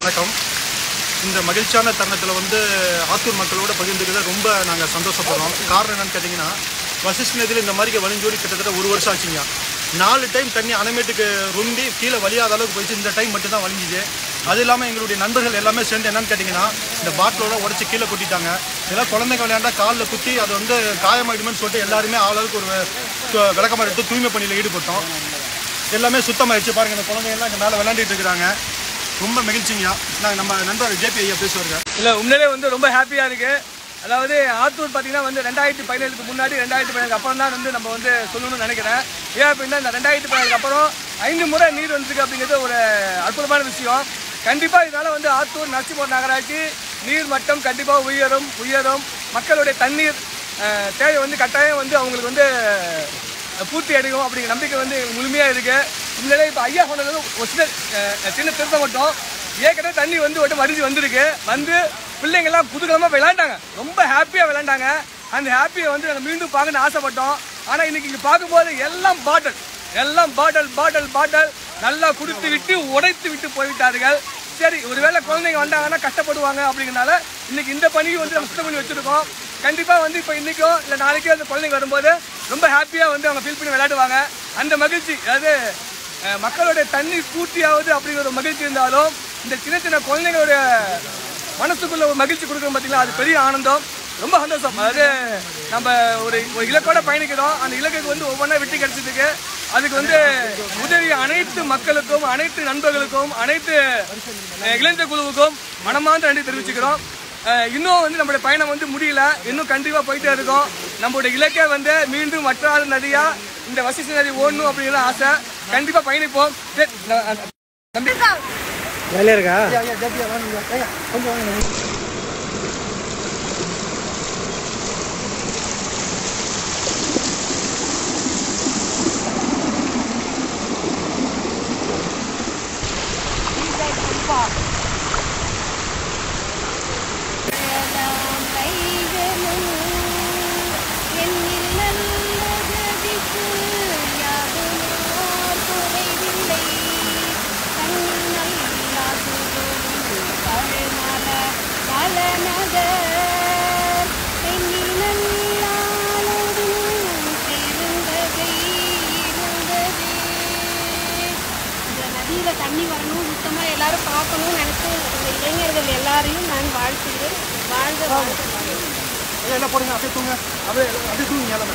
வணக்கம் இந்த மகிழ்ச்சியான தருணத்தில் வந்து ஆத்தூர் மக்களோட பகிர்ந்துக்கிறத ரொம்ப நாங்கள் சந்தோஷப்படுறோம் காரணம் என்னன்னு கேட்டிங்கன்னா வசிஷ்ட நதியில் இந்த மாதிரி வழிஞ்சோடி கிட்டத்தட்ட ஒரு வருஷம் ஆச்சுங்க நாலு டைம் தண்ணி அணைமேட்டுக்கு ரொம்பி கீழே வலியாத அளவுக்கு போயிடுச்சு இந்த டைம் மட்டும் தான் வலிஞ்சுது அது இல்லாமல் எங்களுடைய நண்பர்கள் எல்லாமே சேர்ந்து என்னன்னு கேட்டிங்கன்னா இந்த பாட்டிலோட உடச்சி கீழே கொட்டிட்டாங்க இதெல்லாம் குழந்தைங்க விளையாண்டா காலில் குத்தி அது வந்து காயமாயிடுமேன்னு சொல்லிட்டு எல்லாருமே ஆளாளுக்கு ஒரு து- விளக்கமாறு எடுத்து தூய்மை பணியில் ஈடுபட்டோம் எல்லாமே சுத்தமாயிடுச்சு பாருங்க இந்த குழந்தைங்க எல்லாம் இங்கே மேலே விளையாண்டுட்டு இருக்கிறாங்க ரொம்ப மகிழ்ச்சிங்க நாங்கள் நம்ம நண்பர் ஜேபி ஐயா பேசுவாருங்க இல்லை உண்மையிலே வந்து ரொம்ப ஹாப்பியாக இருக்கு அதாவது ஆத்தூர் பார்த்தீங்கன்னா வந்து ரெண்டாயிரத்தி பதினேழுக்கு முன்னாடி ரெண்டாயிரத்தி பதினேழுக்கு அப்புறம் தான் வந்து நம்ம வந்து சொல்லணும்னு நினைக்கிறேன் ஏன் அப்படின்னா இந்த ரெண்டாயிரத்தி பதினேழுக்கு அப்புறம் ஐந்து முறை நீர் வந்திருக்கு அப்படிங்கிறது ஒரு அற்புதமான விஷயம் கண்டிப்பாக இதனால் வந்து ஆத்தூர் நரசிம்மூர் நகராட்சி நீர் மட்டம் கண்டிப்பாக உயரும் உயரும் மக்களுடைய தண்ணீர் அஹ், தேவை வந்து கட்டாயம் வந்து அவங்களுக்கு வந்து பூர்த்தி அடையும் அப்படிங்கிற நம்பிக்கை வந்து முழுமையாக இருக்கு உண்மையிலே இப்போ ஐயா சொன்னது ஒரு சின்ன அஹ், சின்ன திருத்தம் மட்டும் ஏற்கனவே தண்ணி வந்து ஒரு மறிஞ்சு வந்திருக்கு வந்து பிள்ளைங்கெல்லாம் குதூகலமாக விளையாண்டாங்க ரொம்ப ஹாப்பியாக விளையாண்டாங்க அந்த ஹாப்பியை வந்து நாங்கள் மீண்டும் பார்க்கணும்னு ஆசைப்பட்டோம் ஆனால் இன்னைக்கு இங்கே பார்க்கும்போது எல்லாம் பாட்டில் எல்லாம் பாட்டில் பாட்டில் பாட்டில் நல்லா குடித்து விட்டு உடைத்து விட்டு போய்விட்டார்கள் சரி ஒருவேளை குழந்தைங்க வந்தாங்கன்னா கஷ்டப்படுவாங்க அப்படிங்கிறனால இன்னைக்கு இந்த பணியை வந்து நம்ம சுத்தம் பண்ணி வச்சிருக்கோம் கண்டிப்பாக வந்து இப்போ இன்னைக்கோ இல்லை நாளைக்கோ அந்த குழந்தைங்க வரும்போது ரொம்ப ஹாப்பியாக வந்து அவங்க ஃபீல் பண்ணி விளையாடுவாங்க அந்த மகிழ்ச்சி அதாவது அஹ், மக்களுடைய தண்ணீர் பூர்த்தியாவது அப்படிங்கிற ஒரு மகிழ்ச்சி இருந்தாலும் இந்த சின்ன சின்ன குழந்தைங்களுடைய மனசுக்குள்ள ஒரு மகிழ்ச்சி கொடுக்குறோம் பார்த்தீங்களா அது பெரிய ஆனந்தம் ரொம்ப சந்தோஷம் அதாவது நம்ம ஒரு ஒரு இலக்கோட பயணிக்கிறோம் அந்த இலக்குக்கு வந்து ஒவ்வொன்றா வெற்றி கிடைச்சதுக்கு அதுக்கு வந்து உதவி அனைத்து மக்களுக்கும் அனைத்து நண்பர்களுக்கும் அனைத்து அஹ், இளைஞர் குழுவுக்கும் மனமார்ந்த நன்றி தெரிவிச்சுக்கிறோம் அஹ், இன்னும் வந்து நம்மளுடைய பயணம் வந்து முடியல இன்னும் கண்டிப்பாக போயிட்டே இருக்கோம் நம்மளுடைய இலக்கை வந்து மீண்டும் வற்றாத நதியா இந்த வசிஷ்ட நதி ஓடணும் அப்படிங்கிற ஆசை கண்டிப்பாக பயணிப்போம் சரி, நான் தம்பி வேலையா இருக்கா நதியில தண்ணி வரணும் சுத்தமா எல்லாரும் பார்க்கணும்னு நினைச்சு இந்த இளைஞர்கள் எல்லாரையும் நான் வாழ்த்துகிறேன் வாழ்க வாழ்க வாழ்க. என்ன போடுங்க அப்படியே தூங்க அப்படியே அப்படியே தூங்க எல்லாமே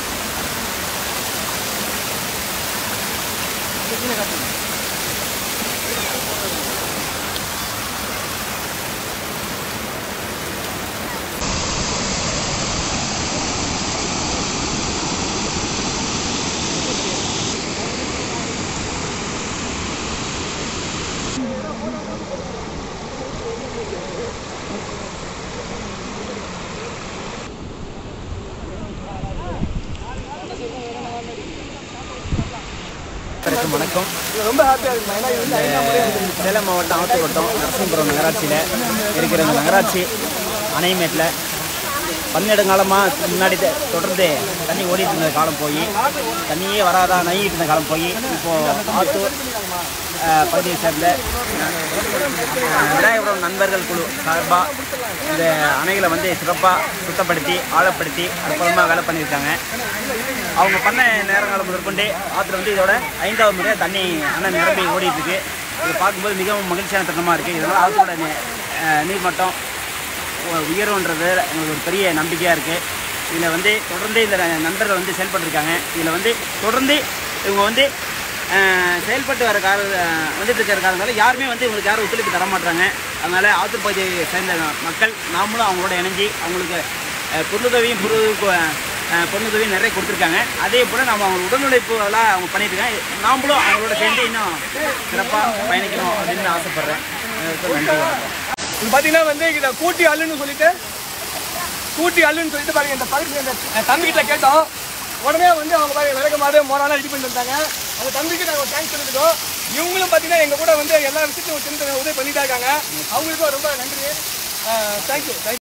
அனைவருக்கும் வணக்கம் ரொம்ப ஹாப்பியாக இருக்கும் ஏன்னா இது வந்து ஐந்தாம் முறை சேலம் மாவட்டம் ஆத்தூர் வட்டம் நரசிங்கபுரம் நகராட்சியில் இருக்கிற இந்த நகராட்சி அணைமேட்டில் பன்னெடுங்காலமாக முன்னாடி த- தொடர்ந்து தண்ணி ஓடிட்டு இருந்த காலம் போய் தண்ணியே வராதா நையிட்டு இருந்த காலம் போய் இப்போது ஆத்தூர் அஹ், பகுதியை சேர்ந்த அஹ், விநாயகபுரம் நண்பர்கள் குழு சார்பாக இந்த அணைகளை வந்து சிறப்பாக சுத்தப்படுத்தி ஆழப்படுத்தி அற்புதமாக வேலை பண்ணியிருக்காங்க அவங்க பண்ண நேரங்காலம் முதற்கொண்டு ஆற்றுல வந்து இதோட ஐந்தாவது முறையாக தண்ணி அணை நிரம்பி ஓடிட்டு இருக்கு இது பார்க்கும்போது மிகவும் மகிழ்ச்சியான தருணமாக இருக்குது இதனால் ஆற்றோட நீ- அஹ் நீர்மட்டம் உ- உயரும்ன்றது எங்களுக்கு ஒரு பெரிய நம்பிக்கையாக இருக்குது இதில் வந்து தொடர்ந்து இதில் நண்பர்கள் வந்து செயல்பட்டுருக்காங்க இதில் வந்து தொடர்ந்து இவங்க வந்து அஹ், செயல்பட்டு வர கார அஹ், வந்துட்டு இருக்கிற காரணத்தால யாருமே வந்து இவங்களுக்கு யாரும் ஒத்துழைப்பு தர மாட்டாங்க அதனால் ஆத்தூர் பகுதியை சேர்ந்த மக்கள் நாமளும் அவங்களோட இணைஞ்சு அவங்களுக்கு அஹ், பொருளுதவியும் பொருள் அஹ் பொண்ணுதவியும் நிறைய கொடுத்துருக்காங்க அதே போல் நம்ம அவங்க உடனுழைப்பு எல்லாம் அவங்க பண்ணிட்டு இருக்காங்க நாமளும் அவங்களோட சேர்ந்து இன்னும் சிறப்பாக பயணிக்கணும் அப்படின்னு ஆசைப்பட்றேன் அனைவருக்கும் நன்றி வணக்கம் இது பார்த்தீங்கன்னா வந்து இதை கூட்டி அள்ளுன்னு சொல்லிட்டு கூட்டி அள்ளுன்னு சொல்லிட்டு பாருங்க இந்த பகுதி இந்த தம்பிக்கிட்ட கேட்டோம் உடனே வந்து அவங்க பாருங்க விளக்கமாக மோராலாம் ரெடி பண்ணி வந்தாங்க அந்த தம்பிக்கு நாங்கள் தேங்க்ஸ் சொல்லியிருக்கோம் இவங்களும் பார்த்தீங்கன்னா எங்கள் கூட வந்து எல்லா விஷயத்தையும் ஒரு சின்ன சின்ன உதவி பண்ணிட்டா இருக்காங்க அவங்களுக்கும் ரொம்ப நன்றி தேங்க்யூ தேங்க்யூ